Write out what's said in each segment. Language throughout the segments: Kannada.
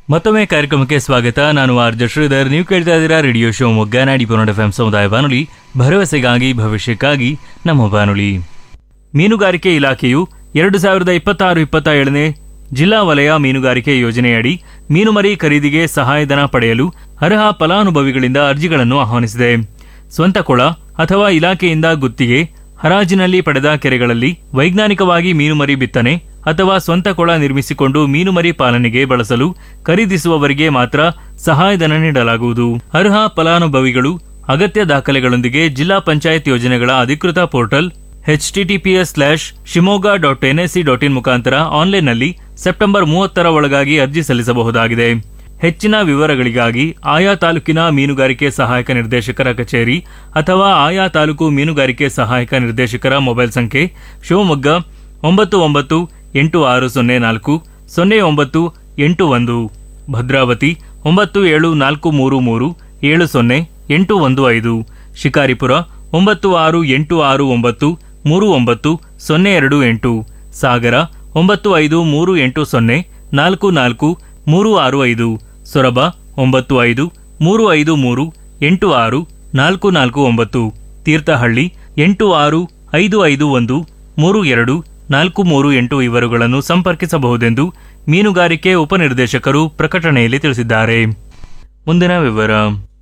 ಮತ್ತೊಮ್ಮೆ ಕಾರ್ಯಕ್ರಮಕ್ಕೆ ಸ್ವಾಗತ ನಾನು ಆರ್ಜ ಶ್ರೀಧರ್ ನೀವು ಕೇಳ್ತಾ ಇದ್ದೀರಾ ರೇಡಿಯೋ ಶೋ ಮೊಗ್ಗ ನಾಡಿ ಪೊನ್ನಡ ಎಫ್ ಸಮುದಾಯ ಬಾನುಲಿ ಭರವಸೆಗಾಗಿ ಭವಿಷ್ಯಕ್ಕಾಗಿ ನಮ್ಮ ಬಾನುಲಿ ಮೀನುಗಾರಿಕೆ ಇಲಾಖೆಯು ಎರಡು ಸಾವಿರದ ಇಪ್ಪತ್ತಾರು ಇಪ್ಪತ್ತ ಏಳನೇ ಜಿಲ್ಲಾ ವಲಯ ಮೀನುಗಾರಿಕೆ ಯೋಜನೆಯಡಿ ಮೀನುಮರಿ ಖರೀದಿಗೆ ಸಹಾಯಧನ ಪಡೆಯಲು ಅರ್ಹ ಫಲಾನುಭವಿಗಳಿಂದ ಅರ್ಜಿಗಳನ್ನು ಆಹ್ವಾನಿಸಿದೆ ಸ್ವಂತ ಕೊಳ ಅಥವಾ ಇಲಾಖೆಯಿಂದ ಗುತ್ತಿಗೆ ಹರಾಜಿನಲ್ಲಿ ಪಡೆದ ಕೆರೆಗಳಲ್ಲಿ ವೈಜ್ಞಾನಿಕವಾಗಿ ಮೀನುಮರಿ ಬಿತ್ತನೆ ಅಥವಾ ಸ್ವಂತ ಕೊಳ ನಿರ್ಮಿಸಿಕೊಂಡು ಮೀನುಮರಿ ಪಾಲನೆಗೆ ಬಳಸಲು ಖರೀದಿಸುವವರಿಗೆ ಮಾತ್ರ ಸಹಾಯಧನ ನೀಡಲಾಗುವುದು ಅರ್ಹ ಫಲಾನುಭವಿಗಳು ಅಗತ್ಯ ದಾಖಲೆಗಳೊಂದಿಗೆ ಜಿಲ್ಲಾ ಪಂಚಾಯತ್ ಯೋಜನೆಗಳ ಅಧಿಕೃತ portal HTTPS slash Shivamogga dot NSC dot in ಮುಖಾಂತರ ಆನ್ಲೈನ್ನಲ್ಲಿ ಸೆಪ್ಟೆಂಬರ್ ಮೂವತ್ತರ ಒಳಗಾಗಿ ಅರ್ಜಿ ಸಲ್ಲಿಸಬಹುದಾಗಿದೆ ಹೆಚ್ಚಿನ ವಿವರಗಳಿಗಾಗಿ ಆಯಾ ತಾಲೂಕಿನ ಮೀನುಗಾರಿಕೆ ಸಹಾಯಕ ನಿರ್ದೇಶಕರ ಕಚೇರಿ ಅಥವಾ ಆಯಾ ತಾಲೂಕು ಮೀನುಗಾರಿಕೆ ಸಹಾಯಕ ನಿರ್ದೇಶಕರ ಮೊಬೈಲ್ ಸಂಖ್ಯೆ ಶಿವಮೊಗ್ಗ ಒಂಬತ್ತು ಒಂಬತ್ತು ಎಂಟು ಆರು ಸೊನ್ನೆ ನಾಲ್ಕು ಸೊನ್ನೆ ಒಂಬತ್ತು ಎಂಟು ಒಂದು ಭದ್ರಾವತಿ ಒಂಬತ್ತು ಏಳು ನಾಲ್ಕು ಮೂರು ಮೂರು ಏಳು ಸೊನ್ನೆ ಎಂಟು ಒಂದು ಐದು ಶಿಕಾರಿಪುರ ಒಂಬತ್ತು ಆರು ಎಂಟು ಆರು ಒಂಬತ್ತು ಮೂರು ಒಂಬತ್ತು ಸೊನ್ನೆ ಎರಡು ಎಂಟು ಸಾಗರ ಒಂಬತ್ತು ಐದು ಮೂರು ಎಂಟು ಸೊನ್ನೆ ನಾಲ್ಕು ನಾಲ್ಕು ಮೂರು ಆರು ಐದು ಸೊರಬ ಒಂಬತ್ತು ಐದು ಮೂರು ಐದು ಮೂರು ಎಂಟು ಆರು ನಾಲ್ಕು ನಾಲ್ಕು ಒಂಬತ್ತು ತೀರ್ಥಹಳ್ಳಿ ಎಂಟು ಆರು ಐದು ಐದು ಒಂದು ಮೂರು ಎರಡು ನಾಲ್ಕು ಮೂರು ಎಂಟು ಇವರುಗಳನ್ನು ಸಂಪರ್ಕಿಸಬಹುದೆಂದು ಮೀನುಗಾರಿಕೆ ಉಪನಿರ್ದೇಶಕರು ಪ್ರಕಟಣೆಯಲ್ಲಿ ತಿಳಿಸಿದ್ದಾರೆ ಮುಂದಿನ ವಿವರ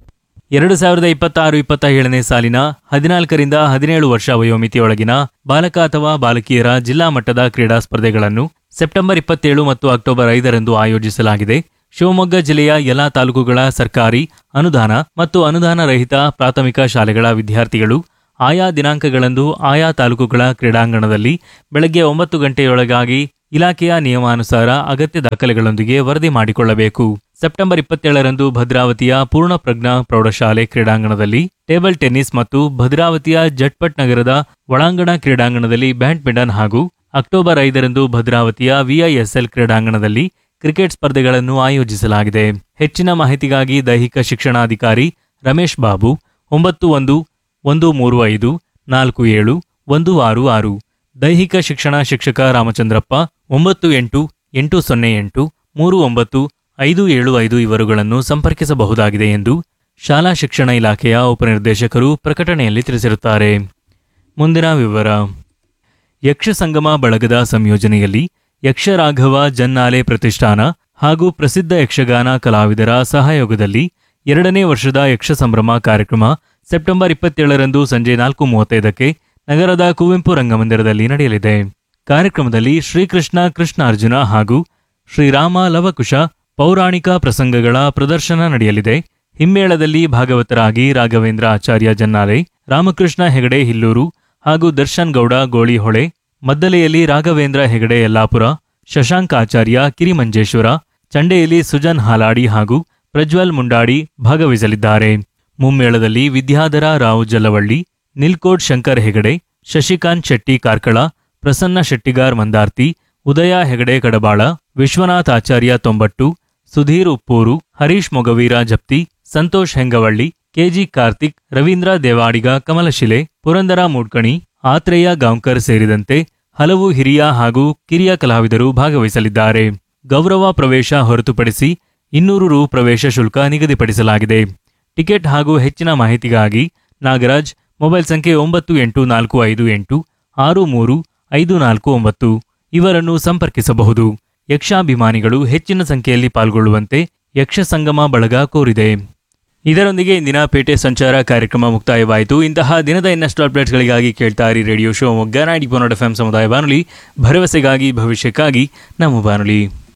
ಎರಡು ಸಾವಿರದ ಇಪ್ಪತ್ತಾರು ಇಪ್ಪತ್ತ ಏಳನೇ ಸಾಲಿನ ಹದಿನಾಲ್ಕರಿಂದ ಹದಿನೇಳು ವರ್ಷ ವಯೋಮಿತಿಯೊಳಗಿನ ಬಾಲಕ ಅಥವಾ ಬಾಲಕಿಯರ ಜಿಲ್ಲಾ ಮಟ್ಟದ ಕ್ರೀಡಾ ಸ್ಪರ್ಧೆಗಳನ್ನು ಸೆಪ್ಟೆಂಬರ್ ಇಪ್ಪತ್ತೇಳು ಮತ್ತು ಅಕ್ಟೋಬರ್ ಐದರಂದು ಆಯೋಜಿಸಲಾಗಿದೆ ಶಿವಮೊಗ್ಗ ಜಿಲ್ಲೆಯ ಎಲ್ಲಾ ತಾಲೂಕುಗಳ ಸರ್ಕಾರಿ ಅನುದಾನ ಮತ್ತು ಅನುದಾನ ರಹಿತ ಪ್ರಾಥಮಿಕ ಶಾಲೆಗಳ ವಿದ್ಯಾರ್ಥಿಗಳು ಆಯಾ ದಿನಾಂಕಗಳಂದು ಆಯಾ ತಾಲೂಕುಗಳ ಕ್ರೀಡಾಂಗಣದಲ್ಲಿ ಬೆಳಗ್ಗೆ ಒಂಬತ್ತು ಗಂಟೆಯೊಳಗಾಗಿ ಇಲಾಖೆಯ ನಿಯಮಾನುಸಾರ ಅಗತ್ಯ ದಾಖಲೆಗಳೊಂದಿಗೆ ವರದಿ ಮಾಡಿಕೊಳ್ಳಬೇಕು ಸೆಪ್ಟೆಂಬರ್ ಇಪ್ಪತ್ತೇಳರಂದು ಭದ್ರಾವತಿಯ ಪೂರ್ಣ ಪ್ರಜ್ಞಾ ಪ್ರೌಢಶಾಲೆ ಕ್ರೀಡಾಂಗಣದಲ್ಲಿ ಟೇಬಲ್ ಟೆನ್ನಿಸ್ ಮತ್ತು ಭದ್ರಾವತಿಯ ಜಟ್ಪಟ್ ನಗರದ ಒಳಾಂಗಣ ಕ್ರೀಡಾಂಗಣದಲ್ಲಿ ಬ್ಯಾಡ್ಮಿಂಟನ್ ಹಾಗೂ ಅಕ್ಟೋಬರ್ ಐದರಂದು ಭದ್ರಾವತಿಯ ವಿಐಎಸ್ಎಲ್ ಕ್ರೀಡಾಂಗಣದಲ್ಲಿ ಕ್ರಿಕೆಟ್ ಸ್ಪರ್ಧೆಗಳನ್ನು ಆಯೋಜಿಸಲಾಗಿದೆ ಹೆಚ್ಚಿನ ಮಾಹಿತಿಗಾಗಿ ದೈಹಿಕ ಶಿಕ್ಷಣಾಧಿಕಾರಿ ರಮೇಶ್ ಬಾಬು ಒಂಬತ್ತು ಒಂದು ಒಂದು ಮೂರು ಐದು ನಾಲ್ಕು ಏಳು ಒಂದು ಆರು ಆರು ದೈಹಿಕ ಶಿಕ್ಷಣ ಶಿಕ್ಷಕ ರಾಮಚಂದ್ರಪ್ಪ ಒಂಬತ್ತು ಎಂಟು ಎಂಟು ಸೊನ್ನೆ ಎಂಟು ಮೂರು ಒಂಬತ್ತು ಐದು ಏಳು ಐದು ಇವರುಗಳನ್ನು ಸಂಪರ್ಕಿಸಬಹುದಾಗಿದೆ ಎಂದು ಶಾಲಾ ಶಿಕ್ಷಣ ಇಲಾಖೆಯ ಉಪನಿರ್ದೇಶಕರು ಪ್ರಕಟಣೆಯಲ್ಲಿ ತಿಳಿಸಿರುತ್ತಾರೆ ಮುಂದಿನ ವಿವರ ಯಕ್ಷ ಸಂಗಮ ಬಳಗದ ಸಂಯೋಜನೆಯಲ್ಲಿ ಯಕ್ಷರಾಘವ ಜನ್ನಾಲೆ ಪ್ರತಿಷ್ಠಾನ ಹಾಗೂ ಪ್ರಸಿದ್ಧ ಯಕ್ಷಗಾನ ಕಲಾವಿದರ ಸಹಯೋಗದಲ್ಲಿ ಎರಡನೇ ವರ್ಷದ ಯಕ್ಷ ಸಂಭ್ರಮ ಕಾರ್ಯಕ್ರಮ ಸೆಪ್ಟೆಂಬರ್ ಇಪ್ಪತ್ತೇಳರಂದು ಸಂಜೆ ನಾಲ್ಕು ಮೂವತ್ತೈದಕ್ಕೆ ನಗರದ ಕುವೆಂಪು ರಂಗಮಂದಿರದಲ್ಲಿ ನಡೆಯಲಿದೆ ಕಾರ್ಯಕ್ರಮದಲ್ಲಿ ಶ್ರೀಕೃಷ್ಣ ಕೃಷ್ಣಾರ್ಜುನ ಹಾಗೂ ಶ್ರೀರಾಮ ಲವಕುಶ ಪೌರಾಣಿಕ ಪ್ರಸಂಗಗಳ ಪ್ರದರ್ಶನ ನಡೆಯಲಿದೆ ಹಿಮ್ಮೇಳದಲ್ಲಿ ಭಾಗವತರಾಗಿ ರಾಘವೇಂದ್ರ ಆಚಾರ್ಯ ಜನ್ನಾಲೆ ರಾಮಕೃಷ್ಣ ಹೆಗಡೆ ಹಿಲ್ಲೂರು ಹಾಗೂ ದರ್ಶನ್ ಗೌಡ ಗೋಳಿಹೊಳೆ ಮದ್ದಲೆಯಲ್ಲಿ ರಾಘವೇಂದ್ರ ಹೆಗಡೆ ಯಲ್ಲಾಪುರ ಶಶಾಂಕ ಆಚಾರ್ಯ ಕಿರಿಮಂಜೇಶ್ವರ ಚಂಡೆಯಲ್ಲಿ ಸುಜನ್ ಹಾಲಾಡಿ ಹಾಗೂ ಪ್ರಜ್ವಲ್ ಮುಂಡಾಡಿ ಭಾಗವಹಿಸಲಿದ್ದಾರೆ ಮುಮ್ಮೇಳದಲ್ಲಿ ವಿದ್ಯಾಧರ ರಾವ್ ಜಲವಳ್ಳಿ ನಿಲ್ಕೋಡ್ ಶಂಕರ್ ಹೆಗಡೆ ಶಶಿಕಾಂತ್ ಶೆಟ್ಟಿ ಕಾರ್ಕಳ ಪ್ರಸನ್ನ ಶೆಟ್ಟಿಗಾರ್ ಮಂದಾರ್ತಿ ಉದಯ ಹೆಗಡೆ ಕಡಬಾಳ ವಿಶ್ವನಾಥ್ ಆಚಾರ್ಯ ತೊಂಬಟ್ಟು ಸುಧೀರ್ ಉಪ್ಪೂರು ಹರೀಶ್ ಮೊಗವೀರ ಜಪ್ತಿ ಸಂತೋಷ್ ಹೆಂಗವಳ್ಳಿ ಕೆಜಿ ಕಾರ್ತಿಕ್ ರವೀಂದ್ರ ದೇವಾಡಿಗ ಕಮಲಶಿಲೆ ಪುರಂದರ ಮೂಡ್ಕಣಿ ಆತ್ರೇಯ ಗಾಂವ್ಕರ್ ಸೇರಿದಂತೆ ಹಲವು ಹಿರಿಯ ಹಾಗೂ ಕಿರಿಯ ಕಲಾವಿದರು ಭಾಗವಹಿಸಲಿದ್ದಾರೆ ಗೌರವ ಪ್ರವೇಶ ಹೊರತುಪಡಿಸಿ ಇನ್ನೂರು ರು ಪ್ರವೇಶ ಶುಲ್ಕ ನಿಗದಿಪಡಿಸಲಾಗಿದೆ ಟಿಕೆಟ್ ಹಾಗೂ ಹೆಚ್ಚಿನ ಮಾಹಿತಿಗಾಗಿ ನಾಗರಾಜ್ ಮೊಬೈಲ್ ಸಂಖ್ಯೆ ಒಂಬತ್ತು ಎಂಟು ನಾಲ್ಕು ಐದು ಎಂಟು ಆರು ಮೂರು ಐದು ನಾಲ್ಕು ಒಂಬತ್ತು ಇವರನ್ನು ಸಂಪರ್ಕಿಸಬಹುದು ಯಕ್ಷಾಭಿಮಾನಿಗಳು ಹೆಚ್ಚಿನ ಸಂಖ್ಯೆಯಲ್ಲಿ ಪಾಲ್ಗೊಳ್ಳುವಂತೆ ಯಕ್ಷ ಸಂಗಮ ಬಳಗ ಕೋರಿದೆ ಇದರೊಂದಿಗೆ ಇಂದಿನ ಪೇಟೆ ಸಂಚಾರ ಕಾರ್ಯಕ್ರಮ ಮುಕ್ತಾಯವಾಯಿತು ಇಂತಹ ದಿನದ ಇನ್ನಷ್ಟು ಅಪ್ಡೇಟ್ಸ್ಗಳಿಗಾಗಿ ಕೇಳ್ತಾ ಇರಿ ರೇಡಿಯೋ ಶೋ ಮೊಗ್ಗ ನಾಡಿ ಎಫ್ ಎಂ ಸಮುದಾಯ ಬಾನುಲಿ ಭರವಸೆಗಾಗಿ ಭವಿಷ್ಯಕ್ಕಾಗಿ ನಮ್ಮ ಬಾನುಲಿ